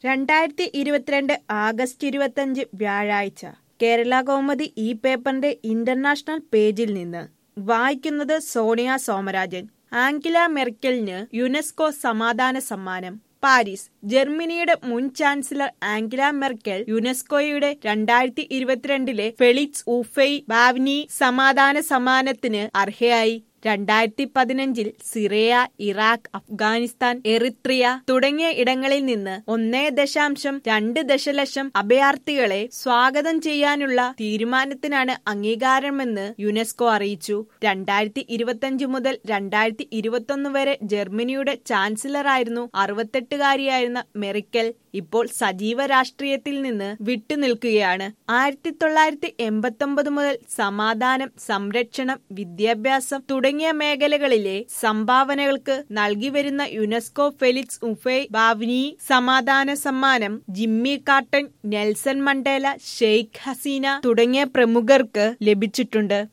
രണ്ടായിരത്തി ഇരുപത്തിരണ്ട് ആഗസ്റ്റ് ഇരുപത്തഞ്ച് വ്യാഴാഴ്ച കേരള കൗമുദി ഈ പേപ്പറിന്റെ ഇന്റർനാഷണൽ പേജിൽ നിന്ന് വായിക്കുന്നത് സോണിയ സോമരാജൻ ആംഗില മെർക്കലിന് യുനെസ്കോ സമാധാന സമ്മാനം പാരീസ് ജർമ്മനിയുടെ മുൻ ചാൻസലർ ആംഗില മെർക്കൽ യുനെസ്കോയുടെ രണ്ടായിരത്തി ഇരുപത്തിരണ്ടിലെ ഫെലിക്സ് ഊഫെയ് ബാവ്നി സമാധാന സമ്മാനത്തിന് അർഹയായി രണ്ടായിരത്തി പതിനഞ്ചിൽ സിറിയ ഇറാഖ് അഫ്ഗാനിസ്ഥാൻ എറിത്രിയ തുടങ്ങിയ ഇടങ്ങളിൽ നിന്ന് ഒന്നേ ദശാംശം രണ്ട് ദശലക്ഷം അഭയാർത്ഥികളെ സ്വാഗതം ചെയ്യാനുള്ള തീരുമാനത്തിനാണ് അംഗീകാരമെന്ന് യുനെസ്കോ അറിയിച്ചു രണ്ടായിരത്തി ഇരുപത്തിയഞ്ച് മുതൽ രണ്ടായിരത്തി ഇരുപത്തൊന്ന് വരെ ജർമ്മനിയുടെ ചാൻസലറായിരുന്നു അറുപത്തെട്ടുകാരിയായിരുന്ന മെറിക്കൽ ഇപ്പോൾ സജീവ രാഷ്ട്രീയത്തിൽ നിന്ന് വിട്ടുനിൽക്കുകയാണ് ആയിരത്തി തൊള്ളായിരത്തി എൺപത്തി ഒമ്പത് മുതൽ സമാധാനം സംരക്ഷണം വിദ്യാഭ്യാസം തുടങ്ങിയ മേഖലകളിലെ സംഭാവനകൾക്ക് നൽകിവരുന്ന യുനെസ്കോ ഫെലിക്സ് ഉഫെ ബാവ്നി സമാധാന സമ്മാനം Jimmy Carter Nelson Mandela Sheikh Hasina തുടങ്ങിയ പ്രമുഖർക്ക് ലഭിച്ചിട്ടുണ്ട്